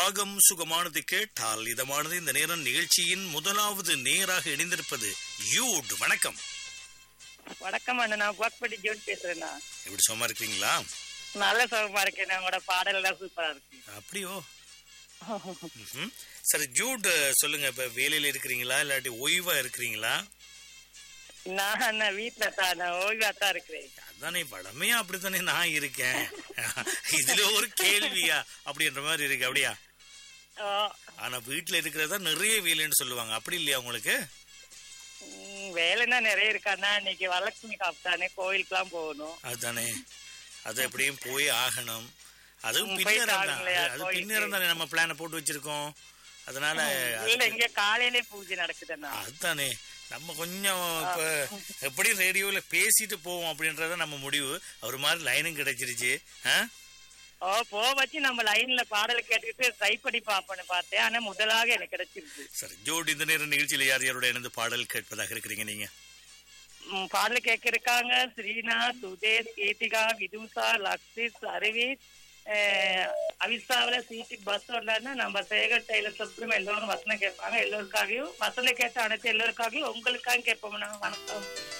ராகம் சுகமானது கேட்டால் இதமானது இந்த நேரம் நிகழ்ச்சியின் முதலாவது நேராக இணைந்திருப்பது யூட் வணக்கம் வணக்கம் அண்ணா நான் வாக்பட்டி ஜோன் பேசுறேண்ணா எப்படி சும்மா இருக்கிறீங்களா நல்ல சுகமா இருக்கேன் உங்களோட பாடல் எல்லாம் சூப்பரா இருக்கு அப்படியோ ம்ஹும். சரி ஜூட் சொல்லுங்க இப்ப வேலையில இருக்கிறீங்களா இல்லாட்டி ஓய்வா இருக்கிறீங்களா நான் அண்ணா வீட்டுல தான் நான் ஓய்வா தான் இருக்கிறேன் அதானே படமே அப்படித்தானே நான் இருக்கேன் இதுல ஒரு கேள்வியா அப்படின்ற மாதிரி இருக்கு அப்படியா ஓ, ஆனா வீட்டுல இருக்கிறதா நிறைய வேலைன்னு சொல்லுவாங்க அப்படி இல்லையா உங்களுக்கு ம், வேலைன்னா நிறைய இருக்காண்ணா இன்னைக்கு வரலட்சுமி காப்தானே கோயிலுக்குலாம் போகணும் அதுதானே அது எப்படியும் போய் ஆகணும் அதுவும் ம், பின்னரம் போயிட்டு தான் ஆகலையா, அது கோயிலுக்கு. பின்னரம் தானே நம்ம பிளான போட்டு வச்சிருக்கோம் அதனால இல்ல இங்க காலையிலே பூஜை நடக்குதுண்ணா அதுதானே நம்ம கொஞ்சம் இப்ப எப்படி ரேடியோல பேசிட்டு போவோம் அப்படின்றத நம்ம முடிவு ஒரு மாதிரி லைனும் கிடைச்சிருச்சு ஆ? ஓ போ வச்சு நம்ம லைன்ல பாடல் கேட்டுக்கிட்டு ட்ரை பண்ணி பாப்பேன்னு பார்த்தேன் ஆனா முதலாக எனக்கு கிடைச்சிருக்கு சரி ஜோடி இந்த நேரம் நிகழ்ச்சியில யார் யாரோட இணைந்து பாடல் கேட்பதாக இருக்கிறீங்க நீங்க ம், பாடல் கேட்க இருக்காங்க ஸ்ரீனா சுதேஷ் கீர்த்திகா விதுசா லக்ஷித் அரவிந்த் அவிசாவில சீட்டு பஸ் வரலன்னா நம்ம சேகர் டெய்லர் சுப்ரீம் எல்லோரும் வசனம் கேட்பாங்க எல்லோருக்காகவும் வசனம் கேட்ட அனைத்து எல்லோருக்காகவும் உங்களுக்காக கேட்போம்னா வணக்கம்